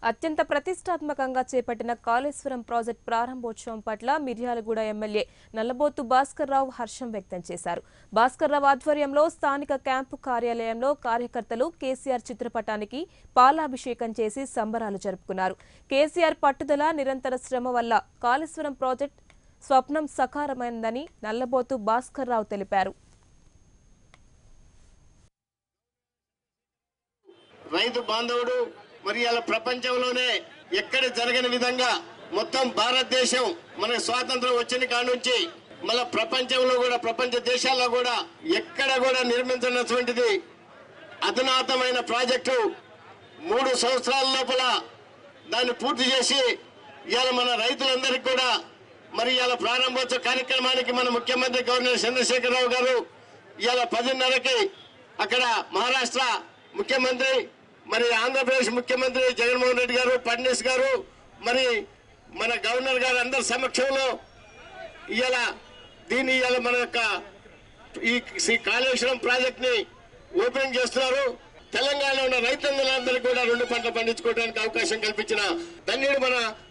అత్యంత ప్రతిష్టాత్మకంగా చేపట్టిన కాళేశ్వరం ప్రాజెక్టు ప్రారంభోత్సవం పట్ల మిర్యాలగూడ ఎమ్మెల్యే నల్లబోతు భాస్కర్ రావు హర్షం వ్యక్తం చేశారు భాస్కర్ రావు ఆధ్వర్యంలో స్థానిక క్యాంపు కార్యాలయంలో కార్యకర్తలు కేసీఆర్ చిత్రపటానికి పాలాభిషేకం చేసి సంబరాలు జరుపుకున్నారు కేసీఆర్ పట్టుదల నిరంతర శ్రమ వల్ల కాళేశ్వరం ప్రాజెక్టు స్వప్నం సకారమైందని నల్లబోతు భాస్కర్ రావు తెలిపారు రైతు బాంధవుడు మరి ఇలా ప్రపంచంలోనే ఎక్కడ జరగని విధంగా మొత్తం భారతదేశం మన స్వాతంత్రం వచ్చిన కాడ నుంచి మన ప్రపంచంలో కూడా ప్రపంచ దేశాల్లో కూడా ఎక్కడ కూడా నిర్మించినటువంటిది అధునాతమైన ప్రాజెక్టు మూడు సంవత్సరాల లోపల దాన్ని పూర్తి చేసి ఇవాళ మన రైతులందరికీ కూడా మరి ఇవాళ ప్రారంభోత్సవ కార్యక్రమానికి మన ముఖ్యమంత్రి గవర్నర్ చంద్రశేఖరరావు గారు ఇవాళ పదిన్నరకి అక్కడ మహారాష్ట్ర ముఖ్యమంత్రి మరి ఆంధ్రప్రదేశ్ ముఖ్యమంత్రి జగన్మోహన్ రెడ్డి గారు ఫడ్నీస్ గారు మరి మన గవర్నర్ గారు అందరి సమక్షంలో ఇవాళ దీన్ని ఇవాళ మన యొక్క ఈ శ్రీ కాళేశ్వరం ప్రాజెక్ట్ ని ఓపెనింగ్ చేస్తున్నారు తెలంగాణలో ఉన్న రైతన్నలందరికీ కూడా రెండు పంటలు పండించుకోవడానికి అవకాశం కల్పించిన ధన్యుడు మన